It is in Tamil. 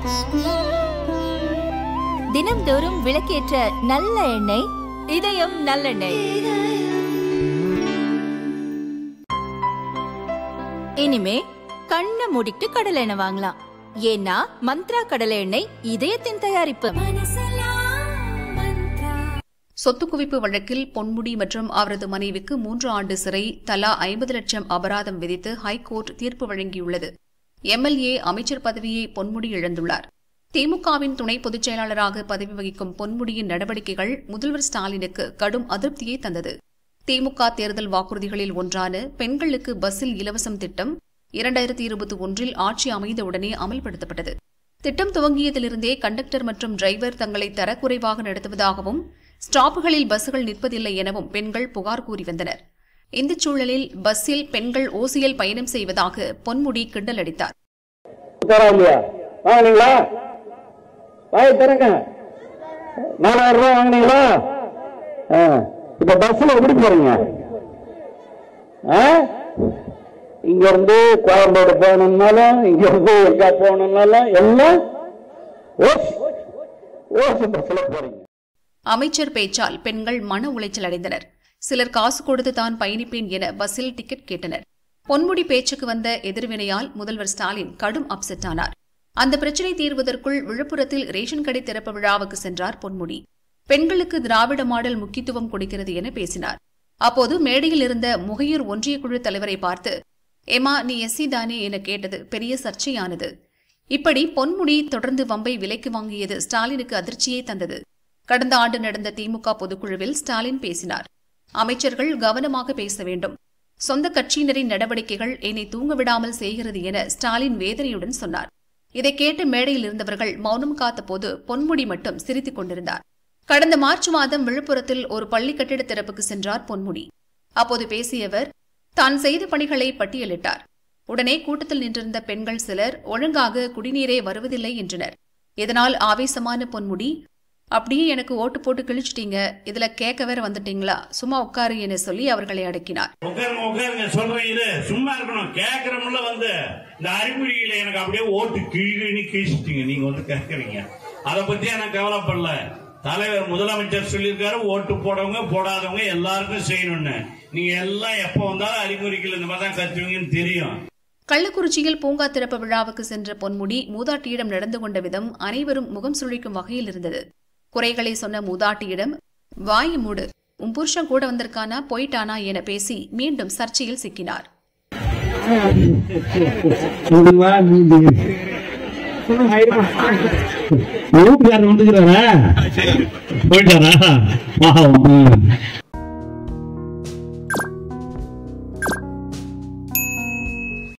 தினம்தோறும் விளக்கேற்ற நல்ல எண்ணெய் இதயம் நல்லெண்ணெய் இனிமே கண்ணை மூடிட்டு கடலை எண்ணெய் வாங்கலாம் ஏன்னா மந்த்ரா கடலை எண்ணெய் இதயத்தின் தயாரிப்பு சொத்து குவிப்பு வழக்கில் பொன்முடி மற்றும் அவரது மனைவிக்கு மூன்று ஆண்டு சிறை தலா ஐம்பது லட்சம் அபராதம் விதித்து ஹைகோர்ட் தீர்ப்பு வழங்கியுள்ளது எம்எல்ஏ அமைச்சர் பதவியை பொன்முடி இழந்துள்ளார் திமுகவின் துணை பொதுச் செயலாளராக பதவி வகிக்கும் பொன்முடியின் நடவடிக்கைகள் முதல்வர் ஸ்டாலினுக்கு கடும் அதிருப்தியை தந்தது திமுக தேர்தல் வாக்குறுதிகளில் ஒன்றான பெண்களுக்கு பஸ்ஸில் இலவசம் திட்டம் இரண்டாயிரத்தி இருபத்தி ஒன்றில் ஆட்சி அமைந்தவுடனே அமல்படுத்தப்பட்டது திட்டம் துவங்கியதிலிருந்தே கண்டக்டர் மற்றும் டிரைவர் தங்களை தரக்குறைவாக நடத்துவதாகவும் ஸ்டாப்புகளில் பஸ்ஸுகள் நிற்பதில்லை எனவும் பெண்கள் புகார் கூறி வந்தனர் இந்த சூழலில் பஸ்ஸில் பெண்கள் ஓசியில் பயணம் செய்வதாக பொன்முடி கிண்டல் அடித்தார் தரா இல்லையா வாங்கினீங்களா வாய் தரங்க நாலாயிரம் ரூபாய் வாங்கினீங்களா ஆ. இப்ப பஸ்ல எப்படி போறீங்க ஆ? இங்க இருந்து கோயம்பேடு போகணும்னாலும் இங்க இருந்து எங்க போகணும்னாலும் எல்லாம் ஓசி ஓசி பஸ்ல போறீங்க அமைச்சர் பேச்சால் பெண்கள் மன உளைச்சல் அடைந்தனர் சிலர் காசு கொடுத்து தான் பயணிப்பேன் என பஸ்ஸில் டிக்கெட் கேட்டனர் பொன்முடி பேச்சுக்கு வந்த எதிர்வினையால் முதல்வர் ஸ்டாலின் கடும் அப்செட் ஆனார் அந்த பிரச்சினை தீர்வதற்குள் விழுப்புரத்தில் ரேஷன் கடை திறப்பு விழாவுக்கு சென்றார் பொன்முடி பெண்களுக்கு திராவிட மாடல் முக்கியத்துவம் கொடுக்கிறது என பேசினார் அப்போது மேடையில் இருந்த முகையூர் ஒன்றிய குழு தலைவரை பார்த்து ஏமா நீ எஸ்சி தானே என கேட்டது பெரிய சர்ச்சையானது இப்படி பொன்முடி தொடர்ந்து வம்பை விலைக்கு வாங்கியது ஸ்டாலினுக்கு அதிர்ச்சியை தந்தது கடந்த ஆண்டு நடந்த திமுக பொதுக்குழுவில் ஸ்டாலின் பேசினார் அமைச்சர்கள் கவனமாக பேச வேண்டும் சொந்த கட்சியினரின் நடவடிக்கைகள் என்னை தூங்க விடாமல் செய்கிறது என ஸ்டாலின் வேதனையுடன் சொன்னார் இதை கேட்டு மேடையில் இருந்தவர்கள் மௌனம் காத்தபோது பொன்முடி மட்டும் சிரித்துக் கொண்டிருந்தார் கடந்த மார்ச் மாதம் விழுப்புரத்தில் ஒரு பள்ளி கட்டிட திறப்புக்கு சென்றார் பொன்முடி அப்போது பேசிய அவர் தான் செய்த பணிகளை பட்டியலிட்டார் உடனே கூட்டத்தில் நின்றிருந்த பெண்கள் சிலர் ஒழுங்காக குடிநீரே வருவதில்லை என்றனர் இதனால் ஆவேசமான பொன்முடி அப்படியே எனக்கு ஓட்டு போட்டு கிழிச்சிட்டீங்க இதுல கேட்க வேற வந்துட்டீங்களா சும்மா உட்காரு என சொல்லி அவர்களை அடக்கினார் உட்காருங்க உட்காருங்க சொல்றேன் இது சும்மா இருக்கணும் கேக்குறமுள்ள வந்து இந்த அறிகுறியில எனக்கு அப்படியே ஓட்டு கிழி கிழிச்சிட்டீங்க நீங்க வந்து கேக்குறீங்க அத பத்தி எனக்கு கவலைப்படல தலைவர் முதலமைச்சர் சொல்லியிருக்காரு ஓட்டு போடவங்க போடாதவங்க எல்லாருக்கும் செய்யணும்னு நீங்க எல்லாம் எப்ப வந்தாலும் அறிகுறிகள் இந்த மாதிரி தான் கத்துவீங்கன்னு தெரியும் கள்ளக்குறிச்சியில் பூங்கா திறப்பு விழாவுக்கு சென்ற பொன்முடி மூதாட்டியிடம் நடந்து கொண்ட விதம் அனைவரும் முகம் சுழிக்கும் வகையில் இருந்தது குறைகளை சொன்ன மூதாட்டியிடம் வாய் மூடு உன் புருஷன் கூட வந்திருக்கானா போயிட்டானா என பேசி மீண்டும் சர்ச்சையில் சிக்கினார் வீட்டுக்காரர் வந்துக்கிறாரா போயிட்டாரா பாவம். ம்.